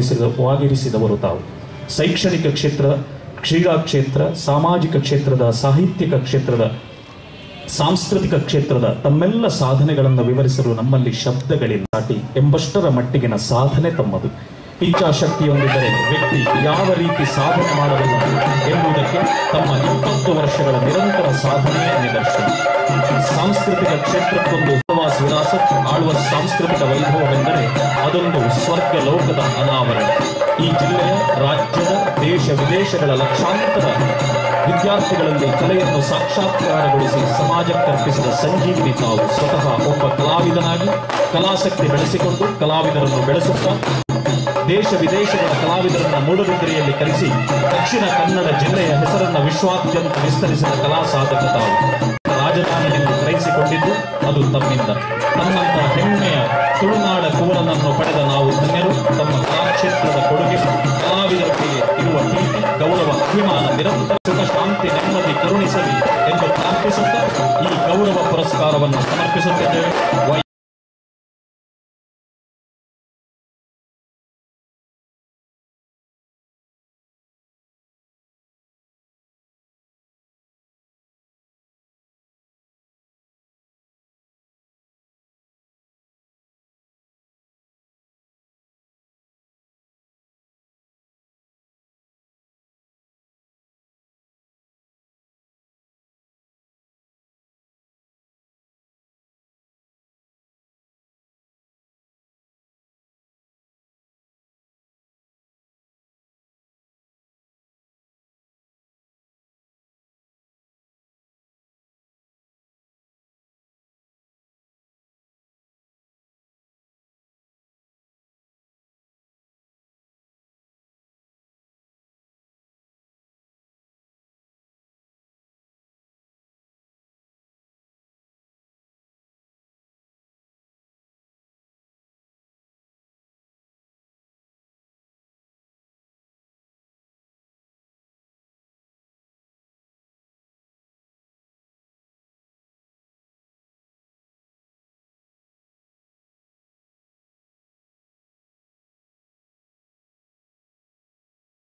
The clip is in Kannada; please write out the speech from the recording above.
ವಾಗಿರಿಸಿದ ವಾಗಿರಿಸಿದವರು ತಾವು ಶೈಕ್ಷಣಿಕ ಕ್ಷೇತ್ರ ಕ್ರೀಡಾ ಕ್ಷೇತ್ರ ಸಾಮಾಜಿಕ ಕ್ಷೇತ್ರದ ಸಾಹಿತ್ಯಿಕ ಕ್ಷೇತ್ರದ ಸಾಂಸ್ಕೃತಿಕ ಕ್ಷೇತ್ರದ ತಮ್ಮೆಲ್ಲ ಸಾಧನೆಗಳನ್ನು ವಿವರಿಸಲು ನಮ್ಮಲ್ಲಿ ಶಬ್ದಗಳಿಲ್ಲ ದಾಟಿ ಎಂಬಷ್ಟರ ಮಟ್ಟಿಗಿನ ಸಾಧನೆ ತಮ್ಮದು ಇಚ್ಛಾಶಕ್ತಿಯೊಂದಿದ್ದರೆ ವ್ಯಕ್ತಿ ಯಾವ ರೀತಿ ಸಾಧನೆ ಮಾಡಬಲ್ಲ ಎಂಬುದಕ್ಕೆ ತಮ್ಮ ಇಪ್ಪತ್ತು ವರ್ಷಗಳ ನಿರಂತರ ಸಾಧನೆಯ ನಿದರ್ಶನ ಸಾಂಸ್ಕೃತಿಕ ಕ್ಷೇತ್ರಕ್ಕೊಂದು ಉಪವಾಸ ವಿರಾಸತ್ ಆಳುವ ಸಾಂಸ್ಕೃತಿಕ ವೈಭವವೆಂದರೆ ಅದೊಂದು ಸ್ವರ್ಗ ಲೋಕದ ಅನಾವರಣ ಈ ಜಿಲ್ಲೆಯ ರಾಜ್ಯದ ದೇಶ ವಿದೇಶಗಳ ಲಕ್ಷಾಂತರ ವಿದ್ಯಾರ್ಥಿಗಳಲ್ಲಿ ಕಲೆಯನ್ನು ಸಾಕ್ಷಾತ್ಕಾರಗೊಳಿಸಿ ಸಮಾಜಕ್ಕರ್ಪಿಸಿದ ಸಂಜೀವಿನಿ ತಾವು ಸ್ವತಃ ಒಬ್ಬ ಕಲಾವಿದನಾಗಿ ಕಲಾಸಕ್ತಿ ಬೆಳೆಸಿಕೊಂಡು ಕಲಾವಿದರನ್ನು ಬೆಳೆಸುತ್ತಾ ದೇಶ ವಿದೇಶಗಳ ಕಲಾವಿದರನ್ನ ಮೂಡುಬಿದಿರೆಯಲ್ಲಿ ಕರೆಸಿ ದಕ್ಷಿಣ ಕನ್ನಡ ಜಿಲ್ಲೆಯ ಹೆಸರನ್ನ ವಿಶ್ವಾದ್ಯಂತ ವಿಸ್ತರಿಸಿದ ಕಲಾ ಸಾಧಕ ತಾವು ರಾಜಧಾನಿಯನ್ನು ಗ್ರಹಿಸಿಕೊಂಡಿದ್ದು ಅದು ತಮ್ಮಿಂದ ತಮ್ಮಂತ ಹೆಮ್ಮೆಯ ತುಳುನಾಡ ಕುವರನನ್ನು ಪಡೆದ ನಾವು ಧನ್ಯರು ತಮ್ಮ ಕಲಾಕ್ಷೇತ್ರದ ಕೊಡುಗೆ ಕಲಾವಿದರಿಗೆ ಇರುವ ಪ್ರೀತಿ ಗೌರವ ಅಭಿಮಾನ ನಿರಂತರ ಸುಖ ಶಾಂತಿ ನೆಮ್ಮದಿ ಕರುಣಿಸಲಿ ಎಂದು ಪ್ರಾರ್ಥಿಸುತ್ತಾ ಈ ಗೌರವ ಪುರಸ್ಕಾರವನ್ನು ಸಮರ್ಪಿಸುತ್ತಿದ್ದೇವೆ ವೈ